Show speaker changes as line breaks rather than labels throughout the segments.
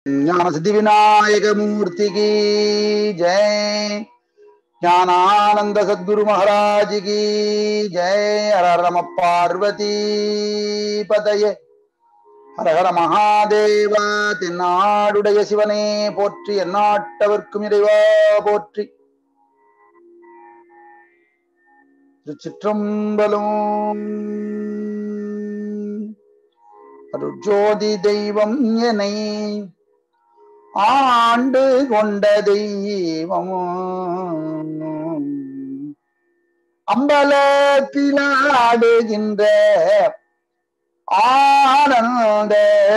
ஞான சித்தி விநாயக மூர்த்திக்கு ஜெய் ஞானானந்த சத்குரு மகாராஜ் கி ஜெய் ஹர ஹர நம பார்வதி பதயே ஹர ஹர மகாதேவ தென்னாடுடைய சிவனே போற்றி எந்நாட்டவர்க்கும் இறைவா போற்றி திருச்சிற்றம்பலம் அருஜோதி தெய்வம் என்னை ஆண்டு கொண்ட தெய்வம் அம்பலத்திலாடுகின்ற ஆனந்த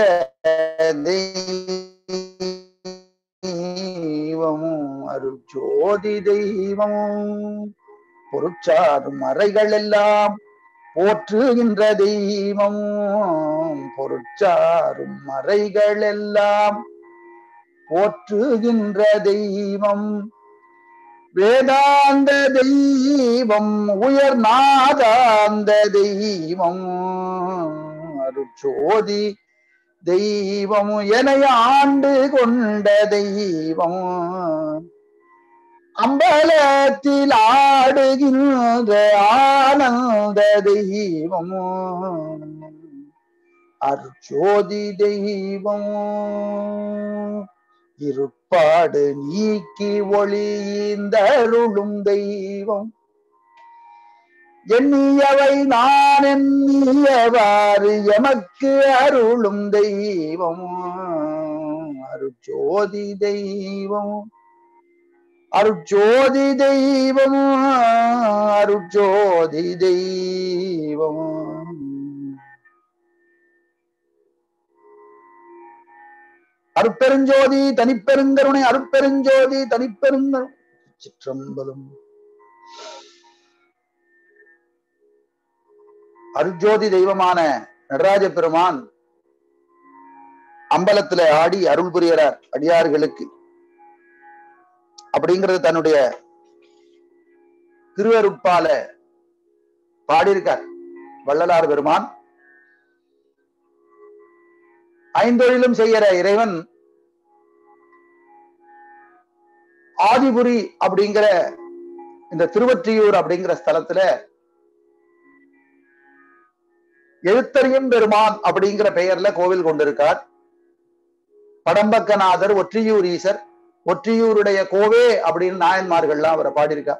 தெய்வம் அருஜோதி தெய்வம் பொருட்சாரும் மறைகள் எல்லாம் போற்றுகின்ற தெய்வம் பொருட்சாரும் மறைகள் எல்லாம் போற்றுகின்ற தெய்வம் வேதாந்த தெய்வம் உயர் நாதாந்த தெய்வம் அருட்சோதி தெய்வம் என ஆண்டு கொண்ட தெய்வம் அம்பலத்தில் ஆடுகின்ற ஆனந்த தெய்வம் அருஜோதி தெய்வம் இருப்பாடு நீக்கி ஒளிந்தருளும் தெய்வம் எண்ணியவை நான் எண்ணியவாறு எமக்கு அருளும் தெய்வம் அருஜோதி தெய்வம் அருட்சோதி தெய்வம் அருட்சோதி தெய்வம் அருட்பெருஞ்சோதி தனிப்பெருங்கருணை அருட்பெருஞ்சோதி தனிப்பெருங்கருணை சிற்றம்பலம் அருட்ஜோதி தெய்வமான நடராஜ பெருமான் அம்பலத்துல ஆடி அருள் புரியறார் அடியார்களுக்கு அப்படிங்கிறது தன்னுடைய திருவருட்பால பாடியிருக்கார் வள்ளலார் பெருமான் ஐந்தொழிலும் செய்யற இறைவன் ஆதிபுரி அப்படிங்கிற இந்த திருவற்றியூர் அப்படிங்கிற ஸ்தலத்துல எழுத்தறியும் பெருமான் அப்படிங்கிற பெயர்ல கோவில் கொண்டிருக்கார் படம்பக்கநாதர் ஒற்றியூர் ஈசர் ஒற்றியூருடைய கோவே அப்படின்னு நாயன்மார்கள்லாம் அவரை பாடியிருக்கா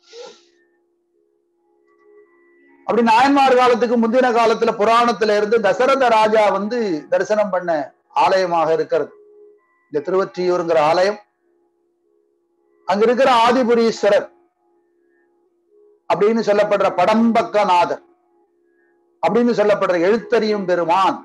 அப்படி நாயன்மார் காலத்துக்கு முந்தின காலத்துல புராணத்துல இருந்து தசரத ராஜா வந்து தரிசனம் பண்ண ஆலயமாக இருக்கிறது இந்த திருவற்றியூருங்கிற ஆலயம் அங்க இருக்கிற ஆதிபுரீஸ்வரர் அப்படின்னு சொல்லப்படுற படம்பக்கநாதர் அப்படின்னு சொல்லப்படுற எழுத்தறியும் பெருமான்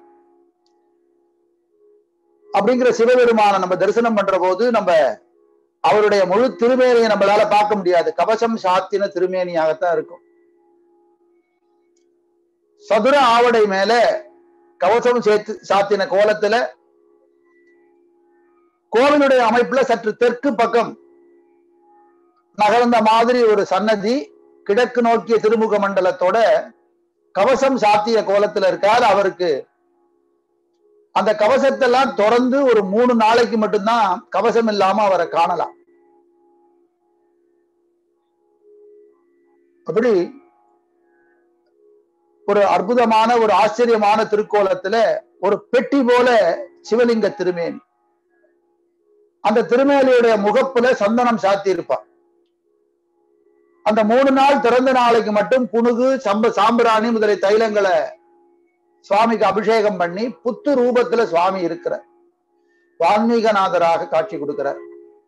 அப்படிங்கிற சிவபெருமான நம்ம தரிசனம் பண்ற போது நம்ம அவருடைய முழு திருமேனியை நம்மளால பார்க்க முடியாது கவசம் சாத்தின திருமேனியாகத்தான் இருக்கும் சதுர ஆவடை மேல கவசம் சேர்த்து சாத்தின கோலத்துல கோவிலுடைய அமைப்புல சற்று தெற்கு பக்கம் நகர்ந்த மாதிரி ஒரு சன்னதி கிழக்கு நோக்கிய திருமுக மண்டலத்தோட கவசம் சாத்திய கோலத்துல இருக்கார் அவருக்கு அந்த கவசத்தெல்லாம் திறந்து ஒரு மூணு நாளைக்கு மட்டும்தான் கவசம் இல்லாம அவரை காணலாம் அப்படி ஒரு அற்புதமான ஒரு ஆச்சரியமான திருக்கோலத்துல ஒரு பெட்டி போல சிவலிங்க திருமேனி அந்த திருமேலியுடைய முகப்புல சந்தனம் சாத்தி இருப்பார் அந்த மூணு நாள் திறந்த நாளைக்கு மட்டும் புனுகு சம்ப சாம்பிராணி முதலை தைலங்களை சுவாமிக்கு அபிஷேகம் பண்ணி புத்து ரூபத்துல சுவாமி இருக்கிறார் வால்மீகநாதராக காட்சி கொடுக்கிறார்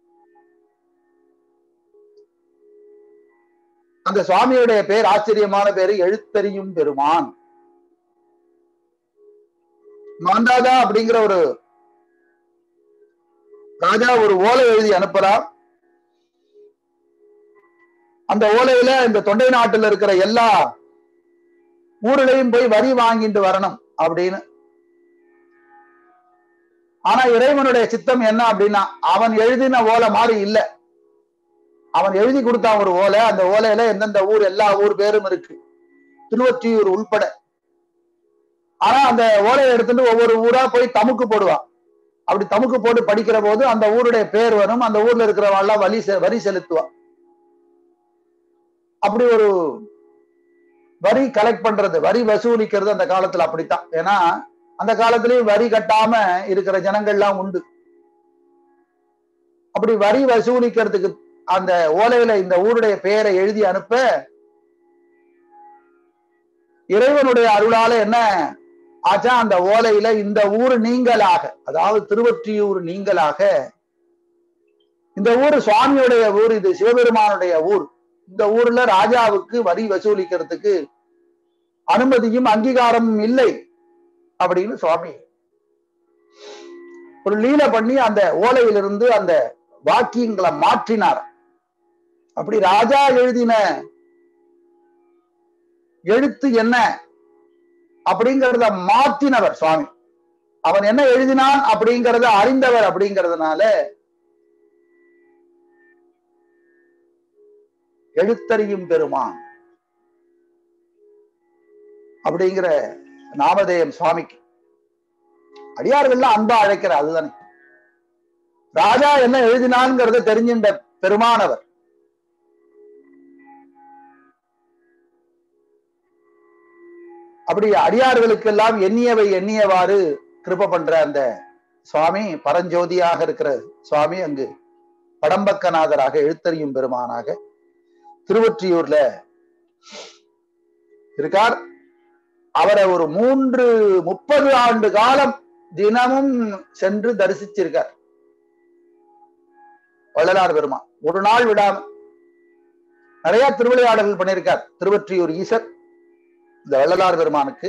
அந்த சுவாமியுடைய பேர் ஆச்சரியமான பேரு எழுத்தறியும் பெருமான் மாந்தாதா அப்படிங்கிற ஒரு ராஜா ஒரு ஓலை எழுதி அனுப்புறார் அந்த ஓலையில இந்த தொண்டை நாட்டுல இருக்கிற எல்லா ஊரிலையும் போய் வரி வாங்கிட்டு வரணும் அப்படின்னு ஆனா இறைவனுடைய சித்தம் என்ன அப்படின்னா அவன் எழுதின ஓலை மாதிரி இல்ல அவன் எழுதி கொடுத்தான் ஒரு ஓலை அந்த ஓலையில எந்தெந்த ஊர் எல்லா ஊர் பேரும் இருக்கு திருவொற்றியூர் உள்பட ஆனா அந்த ஓலையை எடுத்துட்டு ஒவ்வொரு ஊரா போய் தமுக்கு போடுவான் அப்படி தமுக்கு போட்டு படிக்கிற போது அந்த ஊருடைய பேர் வரும் அந்த ஊர்ல இருக்கிறவெல்லாம் வரி செ- வரி செலுத்துவா அப்படி ஒரு வரி கலெக்ட் பண்றது வரி வசூலிக்கிறது அந்த காலத்துல அப்படித்தான் ஏன்னா அந்த காலத்திலயும் வரி கட்டாம இருக்கிற ஜனங்கள்லாம் உண்டு அப்படி வரி வசூலிக்கிறதுக்கு அந்த ஓலையில இந்த ஊருடைய பெயரை எழுதி அனுப்ப இறைவனுடைய அருளால என்ன ஆச்சா அந்த ஓலையில இந்த ஊர் நீங்களாக அதாவது திருவொற்றியூர் நீங்களாக இந்த ஊர் சுவாமியுடைய ஊர் இது சிவபெருமானுடைய ஊர் இந்த ஊர்ல ராஜாவுக்கு வரி வசூலிக்கிறதுக்கு அனுமதியும் அங்கீகாரமும் இல்லை அப்படின்னு சுவாமி ஒரு லீல பண்ணி அந்த ஓலையிலிருந்து அந்த வாக்கியங்களை மாற்றினார் அப்படி ராஜா எழுதின எழுத்து என்ன அப்படிங்கறத மாற்றினவர் சுவாமி அவன் என்ன எழுதினான் அப்படிங்கறத அறிந்தவர் அப்படிங்கறதுனால எழுத்தறியும் பெருமான் அப்படிங்கிற நாமதேயம் சுவாமிக்கு அடியார்கள்லாம் அன்பா அழைக்கிற அதுதானே ராஜா என்ன எழுதினான்ங்கிறத தெரிஞ்சின்ற பெருமானவர் அப்படி அடியார்களுக்கெல்லாம் எண்ணியவை எண்ணியவாறு கிருப பண்ற அந்த சுவாமி பரஞ்சோதியாக இருக்கிற சுவாமி அங்கு படம்பக்கநாதராக எழுத்தறியும் பெருமானாக திருவொற்றியூர்ல இருக்கார் அவரை ஒரு மூன்று முப்பது ஆண்டு காலம் தினமும் சென்று தரிசிச்சிருக்கார் வள்ளலார் பெருமான் ஒரு நாள் விடாம நிறைய திருவிளையாடல்கள் பண்ணியிருக்கார் திருவொற்றியூர் ஈசர் இந்த வள்ளலார் பெருமானுக்கு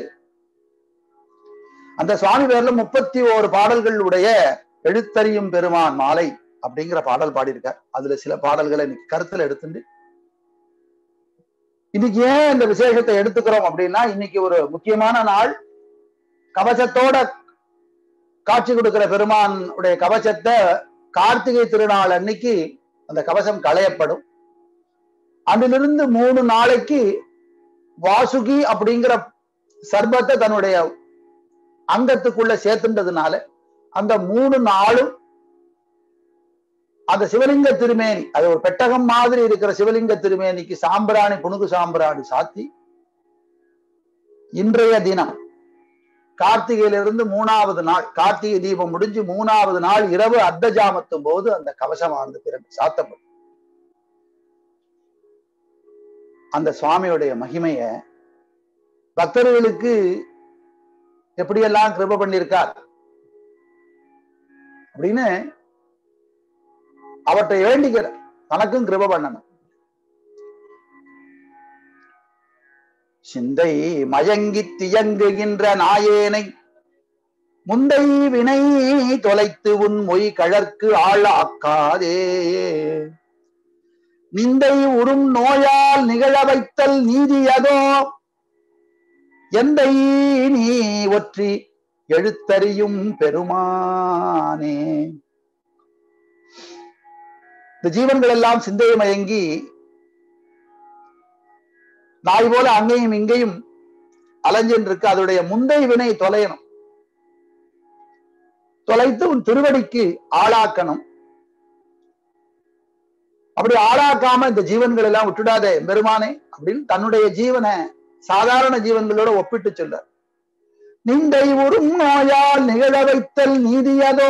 அந்த சுவாமி பேர்ல முப்பத்தி ஓரு பாடல்கள் உடைய எழுத்தறியும் பெருமான் மாலை அப்படிங்கிற பாடல் பாடியிருக்கார் அதுல சில பாடல்களை இன்னைக்கு கருத்துல எடுத்துட்டு இன்னைக்கு ஏன் இந்த விசேஷத்தை எடுத்துக்கிறோம் அப்படின்னா இன்னைக்கு ஒரு முக்கியமான நாள் கவசத்தோட காட்சி கொடுக்கிற பெருமான் உடைய கவசத்தை கார்த்திகை திருநாள் அன்னைக்கு அந்த கவசம் களையப்படும் அதிலிருந்து மூணு நாளைக்கு வாசுகி அப்படிங்கிற சர்பத்தை தன்னுடைய அங்கத்துக்குள்ள சேர்த்துன்றதுனால அந்த மூணு நாளும் அந்த சிவலிங்க திருமேனி அது ஒரு பெட்டகம் மாதிரி இருக்கிற சிவலிங்க திருமேனிக்கு சாம்பிராணி புனுகு சாம்பிராணி சாத்தி இன்றைய தினம் கார்த்திகையிலிருந்து மூணாவது நாள் கார்த்திகை தீபம் முடிஞ்சு மூணாவது நாள் இரவு அர்த்த ஜாமத்தும் போது அந்த கவசமானது பிறகு சாத்தப்படும் அந்த சுவாமியுடைய மகிமைய பக்தர்களுக்கு எப்படியெல்லாம் கிருப பண்ணியிருக்கார் அப்படின்னு அவற்றை வேண்டிக்கிற தனக்கும் கிருப பண்ணணும் சிந்தை மயங்கி தியங்குகின்ற நாயேனை முந்தை வினை தொலைத்து உன் மொய் கழற்கு ஆளாக்காதே நிந்தை உறும் நோயால் நிகழ வைத்தல் நீதியதோ எந்தை நீ ஒற்றி எழுத்தறியும் பெருமானே இந்த ஜீவன்கள் எல்லாம் சிந்தையை மயங்கி நாய் போல அங்கேயும் இங்கேயும் அலைஞ்சின்னு இருக்கு அதனுடைய முந்தை வினை தொலையணும் தொலைத்து உன் திருவடிக்கு ஆளாக்கணும் அப்படி ஆளாக்காம இந்த ஜீவன்கள் எல்லாம் விட்டுடாதே பெருமானே அப்படின்னு தன்னுடைய ஜீவனை சாதாரண ஜீவன்களோட ஒப்பிட்டு சொல்ல நிந்தை உறும் நோயால் நிகழ வைத்தல் நீதியதோ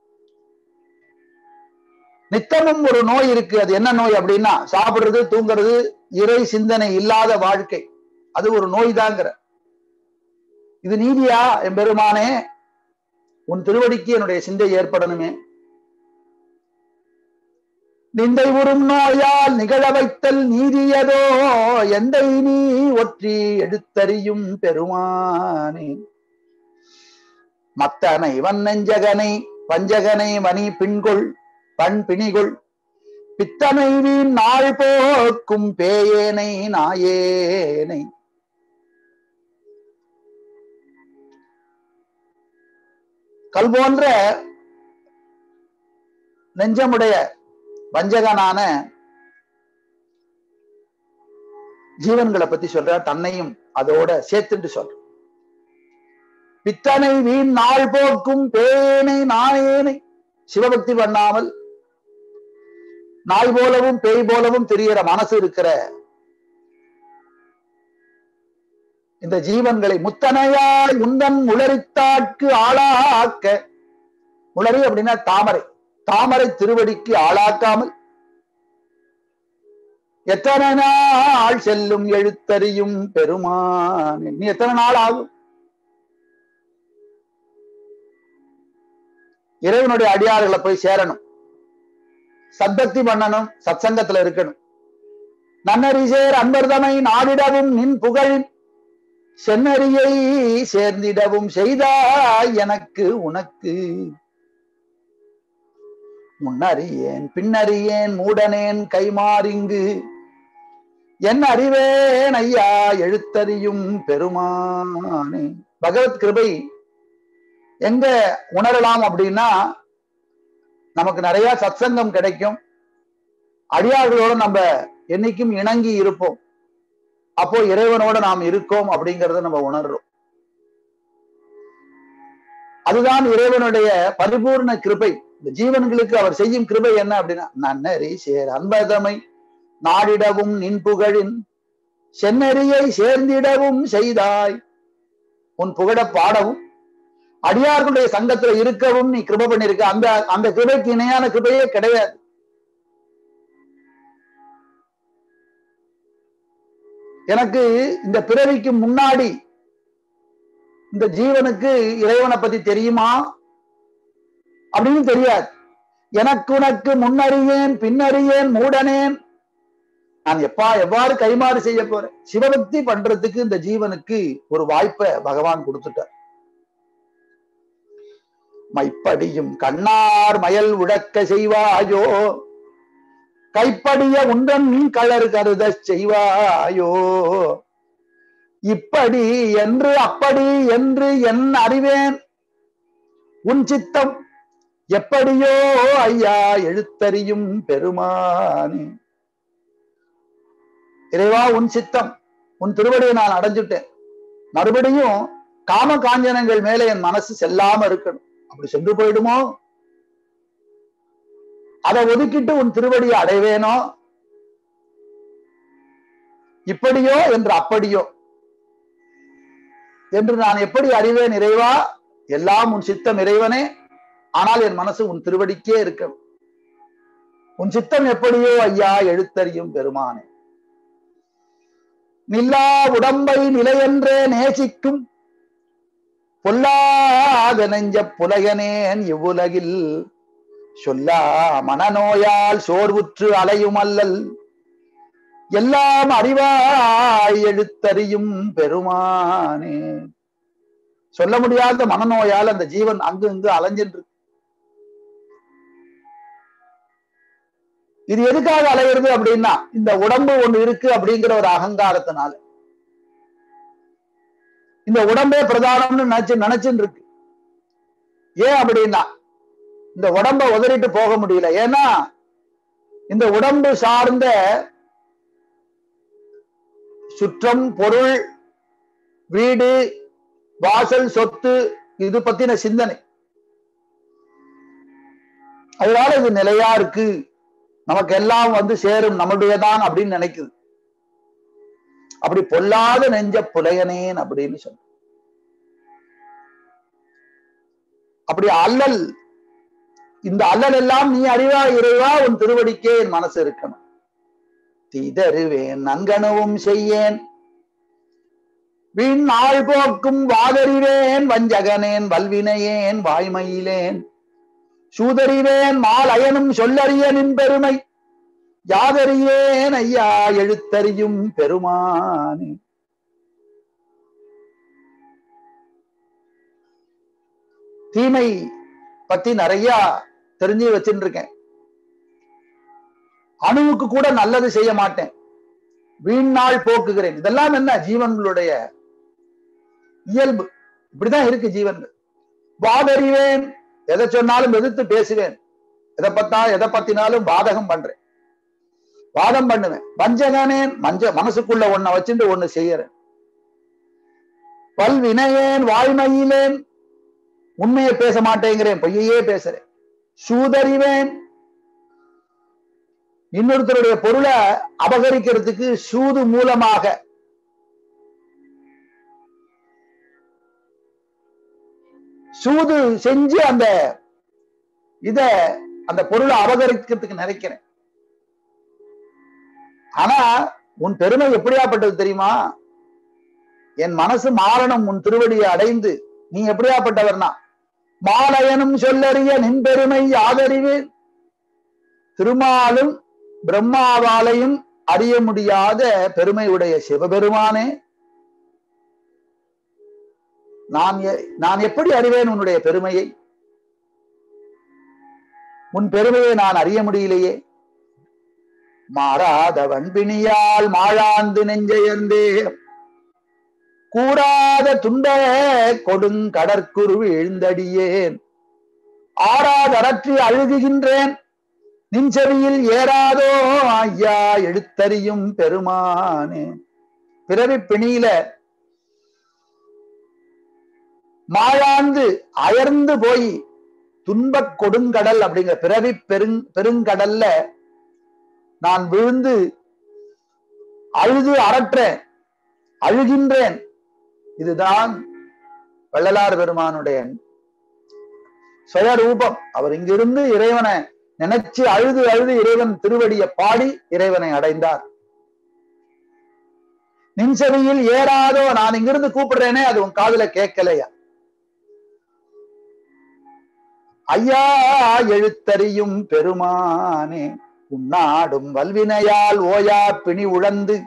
நித்தமும் ஒரு நோய் இருக்கு அது என்ன நோய் அப்படின்னா சாப்பிடுறது தூங்குறது இறை சிந்தனை இல்லாத வாழ்க்கை அது ஒரு நோய் தாங்கிற இது நீதியா என் பெருமானே உன் திருவடிக்கு என்னுடைய சிந்தை ஏற்படணுமே நிந்தை உறும் நோயால் நிகழ வைத்தல் நீதியதோ எந்தை நீ ஒற்றி எடுத்தறியும் பெருமானே மத்தனை வன்னஞ்சகனை பஞ்சகனை மணி பின்கொள் பண் பிணிகொள் பித்தனை வீண் நாள் போக்கும் பேயேனை நாயேனை கல் போன்ற நெஞ்சமுடைய வஞ்சகனான ஜீவன்களை பத்தி சொல்ற தன்னையும் அதோட சேர்த்துட்டு சொல்ற பித்தனை வீண் நாள் போக்கும் பேனை நாயேனை சிவபக்தி பண்ணாமல் நாய் போலவும் பேய் போலவும் தெரியற மனசு இருக்கிற இந்த ஜீவன்களை முத்தனையாய் உந்தன் உளறித்தாட்கு ஆளாக்க உளறி அப்படின்னா தாமரை தாமரை திருவடிக்கு ஆளாக்காமல் எத்தனை நாள் செல்லும் எழுத்தறியும் பெருமான் நீ எத்தனை நாள் ஆகும் இறைவனுடைய அடியார்களை போய் சேரணும் சத்தக்தி பண்ணணும் சத்சங்கத்துல இருக்கணும் நன்னரிசேர் அன்பர்தமை நாடிடவும் நின் புகழின் சென்னறியை சேர்ந்திடவும் செய்தாய் எனக்கு உனக்கு முன்னறியேன் பின்னறியேன் மூடனேன் கைமாறிங்கு என் அறிவேன் ஐயா எழுத்தறியும் பெருமானே பகவத் கிருபை எங்க உணரலாம் அப்படின்னா நமக்கு நிறைய சத்சங்கம் கிடைக்கும் அடியார்களோட நம்ம என்னைக்கும் இணங்கி இருப்போம் அப்போ இறைவனோட நாம் இருக்கோம் அப்படிங்கறத நம்ம உணர்றோம் அதுதான் இறைவனுடைய பரிபூர்ண கிருபை இந்த ஜீவன்களுக்கு அவர் செய்யும் கிருபை என்ன அப்படின்னா நன்னறி சேர் அன்பதமை நாடிடவும் நின் புகழின் சென்னறியை சேர்ந்திடவும் செய்தாய் உன் புகழ பாடவும் அடியார்களுடைய சங்கத்துல இருக்கவும் நீ கிருப பண்ணிருக்க அந்த அந்த கிருபைக்கு இணையான கிருபையே கிடையாது எனக்கு இந்த பிறவிக்கு முன்னாடி இந்த ஜீவனுக்கு இறைவனை பத்தி தெரியுமா அப்படின்னு தெரியாது எனக்கு உனக்கு முன்னறியேன் பின்னறியேன் மூடனேன் நான் எப்பா எவ்வாறு கைமாறு செய்ய போறேன் சிவபக்தி பண்றதுக்கு இந்த ஜீவனுக்கு ஒரு வாய்ப்பை பகவான் கொடுத்துட்டார் மைப்படியும் கண்ணார் மயல் உடக்க செய்வாயோ கைப்படிய உந்தன் கலர் கருத செய்வாயோ இப்படி என்று அப்படி என்று என் அறிவேன் உன் சித்தம் எப்படியோ ஐயா எழுத்தறியும் பெருமானே இறைவா உன் சித்தம் உன் திருவடியை நான் அடைஞ்சுட்டேன் மறுபடியும் காம காஞ்சனங்கள் மேலே என் மனசு செல்லாம இருக்கணும் அப்படி சென்று போயிடுமோ அதை ஒதுக்கிட்டு உன் திருவடியை அடைவேனோ இப்படியோ என்று அப்படியோ என்று நான் எப்படி அறிவேன் இறைவா எல்லாம் உன் சித்தம் இறைவனே ஆனால் என் மனசு உன் திருவடிக்கே இருக்கணும் உன் சித்தம் எப்படியோ ஐயா எழுத்தறியும் பெருமானே நில்லா உடம்பை நிலையென்றே நேசிக்கும் பொல்லாத நெஞ்ச புலகனேன் இவ்வுலகில் சொல்லா மனநோயால் சோர்வுற்று அலையும் அல்லல் எல்லாம் அறிவாய் எழுத்தறியும் பெருமானே சொல்ல முடியாத மனநோயால் அந்த ஜீவன் அங்கு இங்கு அலைஞ்சின்று இது எதுக்காக அலையிறது அப்படின்னா இந்த உடம்பு ஒண்ணு இருக்கு அப்படிங்கிற ஒரு அகங்காரத்தினால இந்த உடம்பே பிரதானம்னு நினைச்சு நினைச்சுன்னு இருக்கு ஏன் அப்படின்னா இந்த உடம்ப உதறிட்டு போக முடியல ஏன்னா இந்த உடம்பு சார்ந்த சுற்றம் பொருள் வீடு வாசல் சொத்து இது பத்தின சிந்தனை அதனால இது நிலையா இருக்கு நமக்கு எல்லாம் வந்து சேரும் நம்மளுடையதான் அப்படின்னு நினைக்குது அப்படி பொல்லாத நெஞ்ச புலையனேன் அப்படின்னு சொன்ன அப்படி அல்லல் இந்த அல்லல் எல்லாம் நீ அறிவா இறைவா உன் திருவடிக்கே என் மனசு இருக்கணும் தீதருவேன் நன்கனவும் செய்யேன் வீண் நாள் போக்கும் வாதறிவேன் வஞ்சகனேன் வல்வினையேன் வாய்மையிலேன் சூதறிவேன் மாலயனும் சொல்லறியனின் பெருமை யாதறியேன் ஐயா எழுத்தறியும் பெருமானே தீமை பத்தி நிறைய தெரிஞ்சு வச்சுட்டு இருக்கேன் அணுவுக்கு கூட நல்லது செய்ய மாட்டேன் வீண் நாள் போக்குகிறேன் இதெல்லாம் என்ன ஜீவன்களுடைய இயல்பு இப்படிதான் இருக்கு ஜீவன்கள் வாதறிவேன் எதை சொன்னாலும் எதிர்த்து பேசுவேன் எதை பத்தா எதை பத்தினாலும் வாதகம் பண்றேன் வாதம் பண்ணுவேன் வஞ்சகனேன் மஞ்ச மனசுக்குள்ள ஒன்ன வச்சுட்டு ஒண்ணு செய்யறேன் பல்வினையேன் வாய்மையிலேன் உண்மையை பேச மாட்டேங்கிறேன் பொய்யையே பேசுறேன் சூதறிவேன் இன்னொருத்தருடைய பொருளை அபகரிக்கிறதுக்கு சூது மூலமாக சூது செஞ்சு அந்த இத அந்த பொருளை அபகரிக்கிறதுக்கு நினைக்கிறேன் ஆனா உன் பெருமை எப்படியாப்பட்டது தெரியுமா என் மனசு மாறணும் உன் திருவடியை அடைந்து நீ எப்படியாப்பட்டவர்னா மாலயனும் சொல்லறிய நின் பெருமை ஆதறிவேன் திருமாலும் பிரம்மாவாலையும் அறிய முடியாத பெருமை உடைய சிவபெருமானே நான் எ- நான் எப்படி அறிவேன் உன்னுடைய பெருமையை உன் பெருமையை நான் அறிய முடியலையே மாறாத வன்பிணியால் மாழாந்து நெஞ்செயர்ந்தே கூறாத துண்ட கொடுங்கடற்குரு வீழ்ந்தடியேன் ஆறாதரற்றி அழுகுகின்றேன் நின்செவியில் ஏறாதோ ஐயா எழுத்தறியும் பெருமானே பிறவி பிணியில மாழாந்து அயர்ந்து போய் துன்பக் கொடுங்கடல் அப்படிங்கிற பிறவி பெருங் பெருங்கடல்ல நான் விழுந்து அழுது அரற்றேன் அழுகின்றேன் இதுதான் வள்ளலார் பெருமானுடைய சுயரூபம் அவர் இங்கிருந்து இறைவனை நினைச்சு அழுது அழுது இறைவன் திருவடியை பாடி இறைவனை அடைந்தார் நின்செவியில் ஏறாதோ நான் இங்கிருந்து கூப்பிடுறேனே அது உன் காதுல கேட்கலையா ஐயா எழுத்தறியும் பெருமானே உன்னாடும் வல்வினையால் ஓயா பிணி உழந்து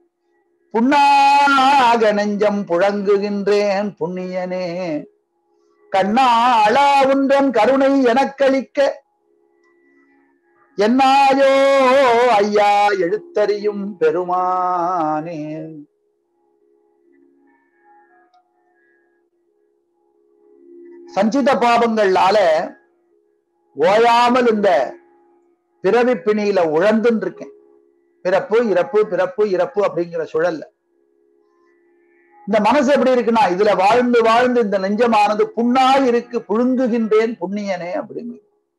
புண்ணாக நெஞ்சம் புழங்குகின்றேன் புண்ணியனே கண்ணாளா உன்றன் கருணை எனக்களிக்க என்னாயோ ஐயா எழுத்தறியும் பெருமானே சஞ்சித பாவங்களால ஓயாமல் இந்த பிறவி பிணியில உழந்துன்னு இருக்கேன் பிறப்பு இறப்பு பிறப்பு இறப்பு அப்படிங்கிற சுழல்ல இந்த மனசு எப்படி இருக்குன்னா இதுல வாழ்ந்து வாழ்ந்து இந்த நெஞ்சமானது புண்ணாய் இருக்கு புழுங்குகின்றேன் புண்ணியனே அப்படின்னு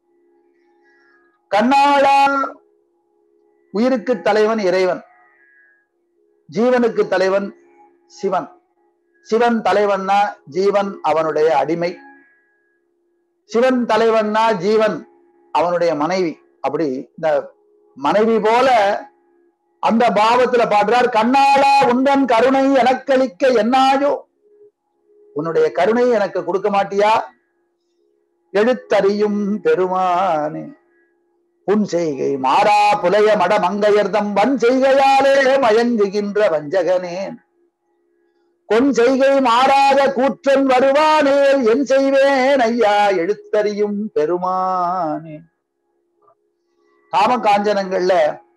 கண்ணாளா உயிருக்கு தலைவன் இறைவன் ஜீவனுக்கு தலைவன் சிவன் சிவன் தலைவன்னா ஜீவன் அவனுடைய அடிமை சிவன் தலைவன்னா ஜீவன் அவனுடைய மனைவி அப்படி இந்த மனைவி போல அந்த பாவத்துல பாடுறார் கண்ணாளா உந்தன் கருணை எனக்களிக்க என்னாயோ உன்னுடைய கருணை எனக்கு கொடுக்க மாட்டியா எழுத்தறியும் பெருமானே புன் செய்கை மாறா புலைய மட மங்கையர்தம் வன் செய்கையாலே மயங்குகின்ற வஞ்சகனேன் பொன் செய்கை மாறாத கூற்றன் வருவானேல் என் செய்வேன் ஐயா எழுத்தறியும் பெருமானே காம காஞ்சனங்கள்ல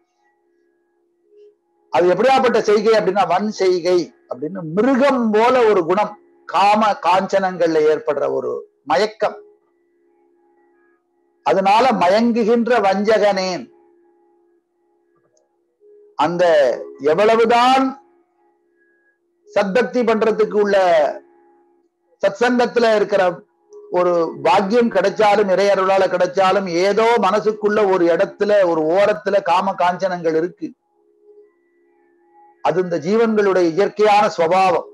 அது எப்படியாப்பட்ட செய்கை அப்படின்னா வன் செய்கை அப்படின்னு மிருகம் போல ஒரு குணம் காம காஞ்சனங்கள்ல ஏற்படுற ஒரு மயக்கம் அதனால மயங்குகின்ற வஞ்சகனேன் அந்த எவ்வளவுதான் சத்பக்தி பண்றதுக்கு உள்ள சத்சங்கத்துல இருக்கிற ஒரு பாக்கியம் கிடைச்சாலும் இறையருளால கிடைச்சாலும் ஏதோ மனசுக்குள்ள ஒரு இடத்துல ஒரு ஓரத்துல காம காஞ்சனங்கள் இருக்கு அது இந்த ஜீவன்களுடைய இயற்கையான சுவாவம்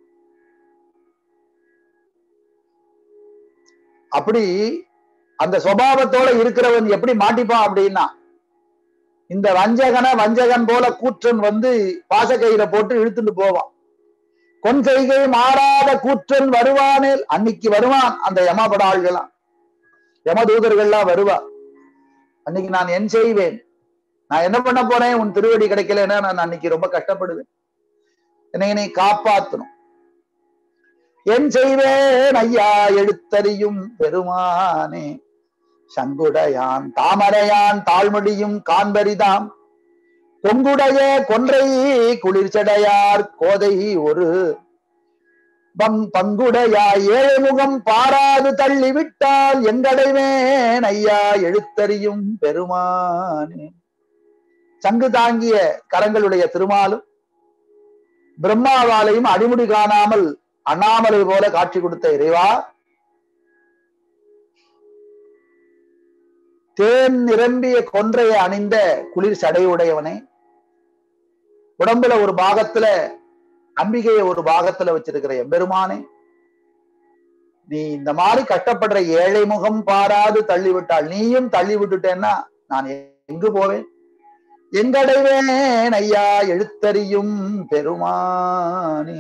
அப்படி அந்த சுவாவத்தோட இருக்கிறவன் எப்படி மாட்டிப்பான் அப்படின்னா இந்த வஞ்சகனை வஞ்சகன் போல கூற்றன் வந்து பாசக்கயிறை போட்டு இழுத்துட்டு போவான் கொன் செய்கை மாறாத கூற்றன் வருவானேல் அன்னைக்கு வருவான் அந்த யமபட ஆள்களாம் யமதூதர்கள்லாம் வருவா அன்னைக்கு நான் என் செய்வேன் நான் என்ன பண்ண போறேன் உன் திருவடி கிடைக்கலன்னா நான் அன்னைக்கு ரொம்ப கஷ்டப்படுவேன் என்னை நீ காப்பாத்தணும் என் செய்வேன் ஐயா எழுத்தறியும் பெருமானே சங்குடையான் தாமரையான் தாழ்மடியும் காண்பரிதாம் கொங்குடைய கொன்றை குளிர்ச்சடையார் கோதை ஒரு பங் பங்குடையா ஏழுமுகம் பாராது தள்ளிவிட்டால் எங்கடைவேன் ஐயா எழுத்தறியும் பெருமானே சங்கு தாங்கிய கரங்களுடைய திருமாலும் பிரம்மாவாலையும் அடிமுடி காணாமல் அண்ணாமலை போல காட்சி கொடுத்த இறைவா தேன் நிரம்பிய கொன்றையை அணிந்த குளிர் சடையுடையவனே உடம்புல ஒரு பாகத்துல அம்பிகையை ஒரு பாகத்துல வச்சிருக்கிற எம்பெருமானே நீ இந்த மாதிரி கஷ்டப்படுற ஏழை முகம் பாராது தள்ளிவிட்டால் நீயும் தள்ளி விட்டுட்டேன்னா நான் எங்கு போவேன் எங்கடைவேன் ஐயா எழுத்தறியும் பெருமானே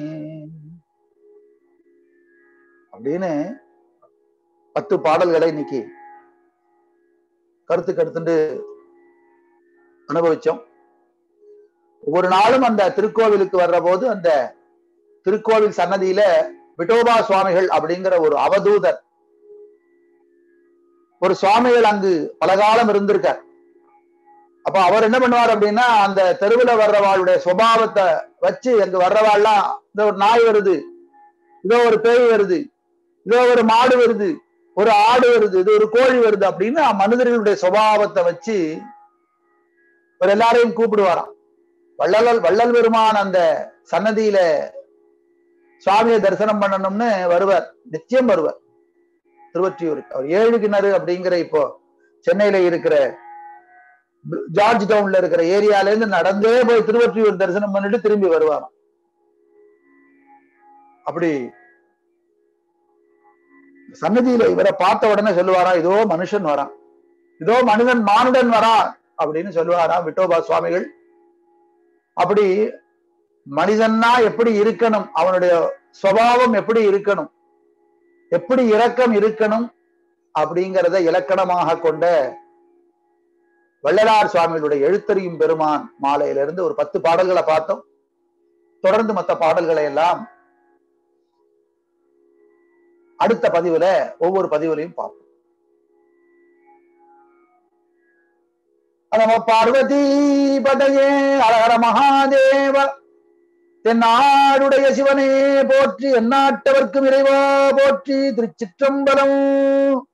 அப்படின்னு பத்து பாடல்களை இன்னைக்கு கருத்து கருத்துண்டு அனுபவிச்சோம் ஒவ்வொரு நாளும் அந்த திருக்கோவிலுக்கு வர்ற போது அந்த திருக்கோவில் சன்னதியில விட்டோபா சுவாமிகள் அப்படிங்கிற ஒரு அவதூதர் ஒரு சுவாமிகள் அங்கு பலகாலம் இருந்திருக்கார் அப்ப அவர் என்ன பண்ணுவார் அப்படின்னா அந்த தெருவுல வர்றவாளுடைய சுபாவத்தை வச்சு அங்கு வர்றவாள்லாம் இந்த ஒரு நாய் வருது இதோ ஒரு பேய் வருது இதோ ஒரு மாடு வருது ஒரு ஆடு வருது இது ஒரு கோழி வருது அப்படின்னு மனிதர்களுடைய சுபாவத்தை வச்சு ஒரு எல்லாரையும் கூப்பிடுவாராம் வள்ளல் வள்ளல் பெருமான் அந்த சன்னதியில சுவாமியை தரிசனம் பண்ணணும்னு வருவார் நிச்சயம் வருவார் திருவற்றியூருக்கு அவர் ஏழு கிணறு அப்படிங்கிற இப்போ சென்னையில இருக்கிற ஜார்ஜ் டவுன்ல இருக்கிற ஏரியால இருந்து நடந்தே போய் திருவற்றியூர் தரிசனம் பண்ணிட்டு திரும்பி வருவாராம் அப்படி சன்னதியில இவரை பார்த்த உடனே சொல்லுவாரா இதோ மனுஷன் வரான் இதோ மனிதன் மானுடன் வரான் அப்படின்னு சொல்லுவாரா விட்டோபா சுவாமிகள் அப்படி மனிதன்னா எப்படி இருக்கணும் அவனுடைய சுவாவம் எப்படி இருக்கணும் எப்படி இரக்கம் இருக்கணும் அப்படிங்கிறத இலக்கணமாக கொண்ட வள்ளலார் சுவாமிகளுடைய எழுத்தறியும் பெருமான் மாலையிலிருந்து ஒரு பத்து பாடல்களை பார்த்தோம் தொடர்ந்து மற்ற பாடல்களை எல்லாம் அடுத்த பதிவுல ஒவ்வொரு பதிவுலையும் பார்ப்போம் நம பார்வதி பதையே அழகர மகாதேவ தென்னாடுடைய சிவனே போற்றி எந்நாட்டவர்க்கும் இறைவா போற்றி திருச்சிற்றம்பலம்